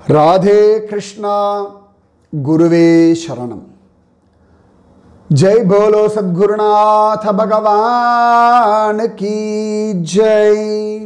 ராதே கிருஷ்ணா குருவே சரணம் ஜெய் போலோ சத்குருநாத பகவான் கி ஜெய்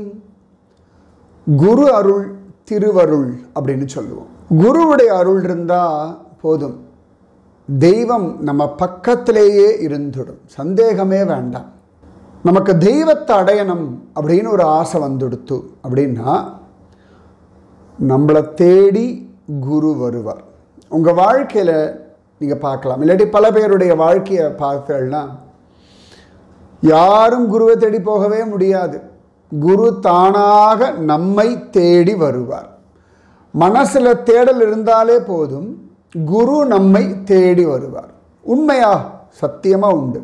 குரு அருள் திருவருள் அப்படின்னு சொல்லுவோம் குருவுடைய அருள் இருந்தால் போதும் தெய்வம் நம்ம பக்கத்திலேயே இருந்துடும் சந்தேகமே வேண்டாம் நமக்கு தெய்வத்தை அடையணும் அப்படின்னு ஒரு ஆசை வந்துடுத்து அப்படின்னா நம்மளை தேடி குரு வருவார் உங்கள் வாழ்க்கையில் நீங்கள் பார்க்கலாம் இல்லாட்டி பல பேருடைய வாழ்க்கையை பார்த்தீங்கன்னா யாரும் குருவை தேடி போகவே முடியாது குரு தானாக நம்மை தேடி வருவார் மனசில் தேடல் இருந்தாலே போதும் குரு நம்மை தேடி வருவார் உண்மையா சத்தியமாக உண்டு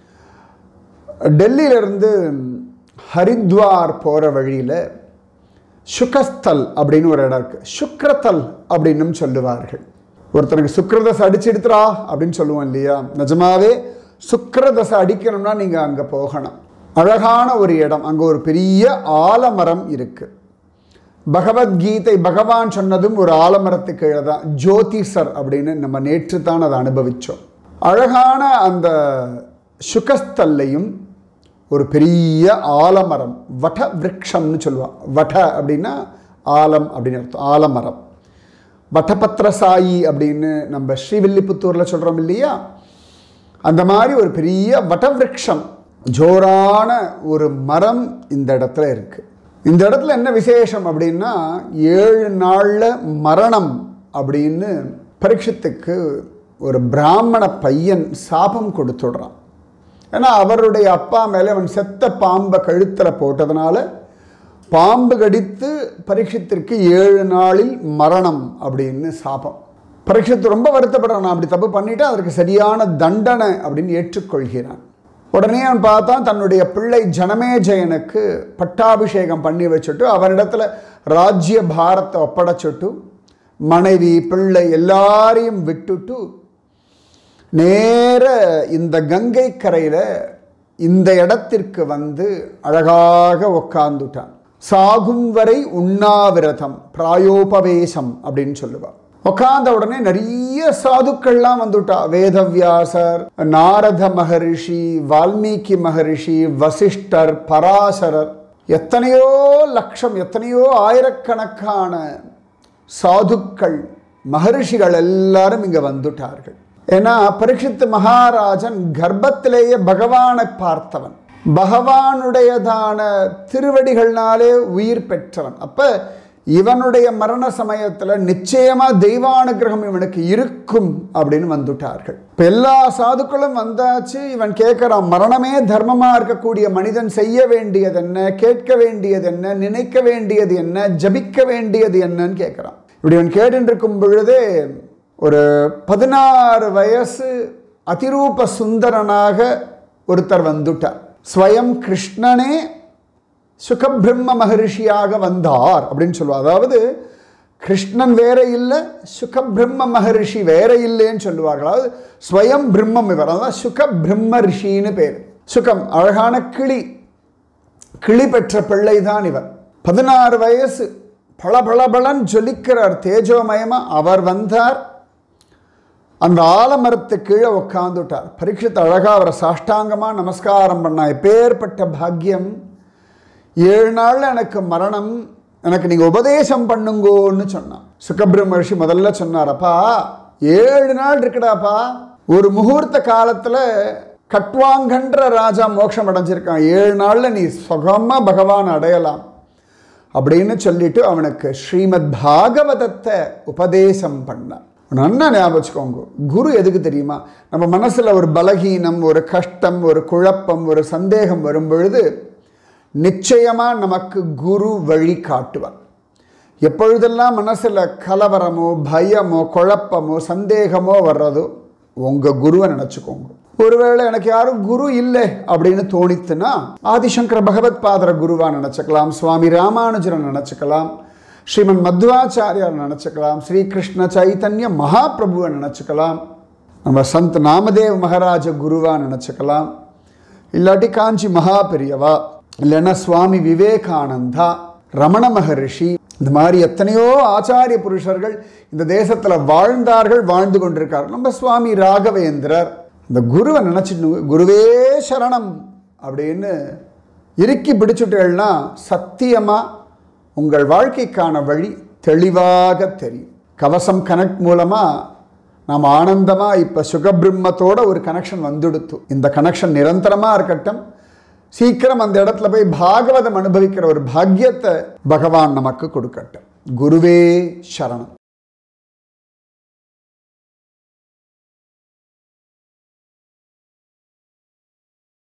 டெல்லியிலிருந்து ஹரித்வார் போகிற வழியில் சுகஸ்தல் அப்படின்னு ஒரு இடம் இருக்குது சுக்ரத்தல் அப்படின்னும் சொல்லுவார்கள் ஒருத்தருக்கு சுக்ரதசை அடிச்சு எடுத்துறா அப்படின்னு சொல்லுவோம் இல்லையா நிஜமாவே சுக்ரதசை அடிக்கணும்னா நீங்கள் அங்கே போகணும் அழகான ஒரு இடம் அங்கே ஒரு பெரிய ஆலமரம் இருக்குது பகவத்கீதை பகவான் சொன்னதும் ஒரு ஆலமரத்துக்கு கீழே தான் ஜோதிசர் அப்படின்னு நம்ம நேற்று தான் அதை அனுபவித்தோம் அழகான அந்த சுகஸ்தல்லையும் ஒரு பெரிய ஆலமரம் வட விரக்ஷம்னு சொல்லுவான் வட அப்படின்னா ஆலம் அப்படின்னு அர்த்தம் ஆலமரம் வட்டபத்திரசாயி அப்படின்னு நம்ம ஸ்ரீவில்லிபுத்தூரில் சொல்கிறோம் இல்லையா அந்த மாதிரி ஒரு பெரிய வட்டவிருட்சம் ஜோரான ஒரு மரம் இந்த இடத்துல இருக்குது இந்த இடத்துல என்ன விசேஷம் அப்படின்னா ஏழு நாளில் மரணம் அப்படின்னு பரீட்சத்துக்கு ஒரு பிராமண பையன் சாபம் கொடுத்துடுறான் ஏன்னா அவருடைய அப்பா மேலே அவன் செத்த பாம்பை கழுத்தில் போட்டதுனால பாம்பு கடித்து பரீட்சத்திற்கு ஏழு நாளில் மரணம் அப்படின்னு சாபம் பரீட்சத்து ரொம்ப வருத்தப்படுறான் நான் அப்படி தப்பு பண்ணிட்டு அதற்கு சரியான தண்டனை அப்படின்னு ஏற்றுக்கொள்கிறான் உடனே அவன் பார்த்தான் தன்னுடைய பிள்ளை ஜனமேஜயனுக்கு பட்டாபிஷேகம் பண்ணி வச்சுட்டு அவனிடத்துல ராஜ்ய பாரத்தை ஒப்படைச்சுட்டு மனைவி பிள்ளை எல்லாரையும் விட்டுட்டு நேர இந்த கங்கை கரையில் இந்த இடத்திற்கு வந்து அழகாக உக்காந்துட்டான் சாகும் வரை உண்ணாவிரதம் பிராயோபவேசம் அப்படின்னு சொல்லுவாள் உட்காந்த உடனே நிறைய சாதுக்கள்லாம் வந்துட்டா வேதவியாசர் நாரத மகரிஷி வால்மீகி மகரிஷி வசிஷ்டர் பராசரர் எத்தனையோ லட்சம் எத்தனையோ ஆயிரக்கணக்கான சாதுக்கள் மகரிஷிகள் எல்லாரும் இங்கே வந்துட்டார்கள் ஏன்னா பரீட்சித்து மகாராஜன் கர்ப்பத்திலேயே பகவானை பார்த்தவன் பகவானுடையதான திருவடிகள்னாலே உயிர் பெற்றவன் அப்போ இவனுடைய மரண சமயத்தில் நிச்சயமாக தெய்வானுகிரகம் இவனுக்கு இருக்கும் அப்படின்னு வந்துட்டார்கள் இப்போ எல்லா சாதுக்களும் வந்தாச்சு இவன் கேட்குறான் மரணமே தர்மமாக இருக்கக்கூடிய மனிதன் செய்ய வேண்டியது என்ன கேட்க வேண்டியது என்ன நினைக்க வேண்டியது என்ன ஜபிக்க வேண்டியது என்னன்னு கேட்குறான் இப்படி இவன் கேட்டுருக்கும் பொழுதே ஒரு பதினாறு வயசு அதிரூப சுந்தரனாக ஒருத்தர் வந்துட்டார் ஸ்வயம் கிருஷ்ணனே சுகபிரம்ம மகரிஷியாக வந்தார் அப்படின்னு சொல்லுவார் அதாவது கிருஷ்ணன் வேற இல்லை சுகபிரம்ம மகரிஷி வேற இல்லைன்னு சொல்லுவார்கள் அதாவது ஸ்வயம் பிரம்மம் இவர் அதான் சுகபிரம்ம ரிஷின்னு பேர் சுகம் அழகான கிளி கிளி பெற்ற பிள்ளை தான் இவர் பதினாறு வயசு பல பல பலன் ஜொலிக்கிறார் தேஜோமயமா அவர் வந்தார் அந்த ஆலமரத்து கீழே உட்காந்துட்டார் பரீட்சித்து அழகாக அவரை சாஷ்டாங்கமாக நமஸ்காரம் பண்ணா எப்பேற்பட்ட பாக்கியம் ஏழு நாளில் எனக்கு மரணம் எனக்கு நீங்கள் உபதேசம் பண்ணுங்கோன்னு சொன்னான் சுகபிரம்ம ரிஷி முதல்ல சொன்னாரப்பா ஏழு நாள் இருக்குடாப்பா ஒரு முகூர்த்த காலத்தில் கட்வாங்கன்ற ராஜா மோட்சம் அடைஞ்சிருக்கான் ஏழு நாளில் நீ சுகமாக பகவான் அடையலாம் அப்படின்னு சொல்லிட்டு அவனுக்கு ஸ்ரீமத் பாகவதத்தை உபதேசம் பண்ணான் நல்லா ஞாபகம் வச்சுக்கோங்க குரு எதுக்கு தெரியுமா நம்ம மனசில் ஒரு பலகீனம் ஒரு கஷ்டம் ஒரு குழப்பம் ஒரு சந்தேகம் வரும் பொழுது நிச்சயமாக நமக்கு குரு வழி காட்டுவார் எப்பொழுதெல்லாம் மனசில் கலவரமோ பயமோ குழப்பமோ சந்தேகமோ வர்றதோ உங்கள் குருவை நினச்சிக்கோங்க ஒருவேளை எனக்கு யாரும் குரு இல்லை அப்படின்னு தோணித்துன்னா ஆதிசங்கர பகவத் பாதர குருவா நினச்சிக்கலாம் சுவாமி ராமானுஜரை நினச்சிக்கலாம் ஸ்ரீமன் மத்வாச்சாரியார் நினச்சிக்கலாம் ஸ்ரீகிருஷ்ண சைத்தன்ய மகாபிரபுவை நினச்சிக்கலாம் நம்ம சந்த் நாமதேவ் மகாராஜ குருவா நினச்சிக்கலாம் இல்லாட்டி காஞ்சி மகா பெரியவா இல்லைன்னா சுவாமி விவேகானந்தா ரமண மகரிஷி இந்த மாதிரி எத்தனையோ ஆச்சாரிய புருஷர்கள் இந்த தேசத்தில் வாழ்ந்தார்கள் வாழ்ந்து கொண்டிருக்கார்கள் நம்ம சுவாமி ராகவேந்திரர் இந்த குருவை நினச்சிட்டு குருவே சரணம் அப்படின்னு இறுக்கி பிடிச்சுட்டேன்னா சத்தியமாக உங்கள் வாழ்க்கைக்கான வழி தெளிவாக தெரியும் கவசம் கனெக்ட் மூலமாக நாம் ஆனந்தமாக இப்போ சுகபிரம்மத்தோட ஒரு கனெக்ஷன் வந்துடுத்து இந்த கனெக்ஷன் நிரந்தரமாக இருக்கட்டும் சீக்கிரம் அந்த இடத்துல போய் பாகவதம் அனுபவிக்கிற ஒரு பாக்கியத்தை பகவான் நமக்கு கொடுக்கட்டும் குருவே சரணம்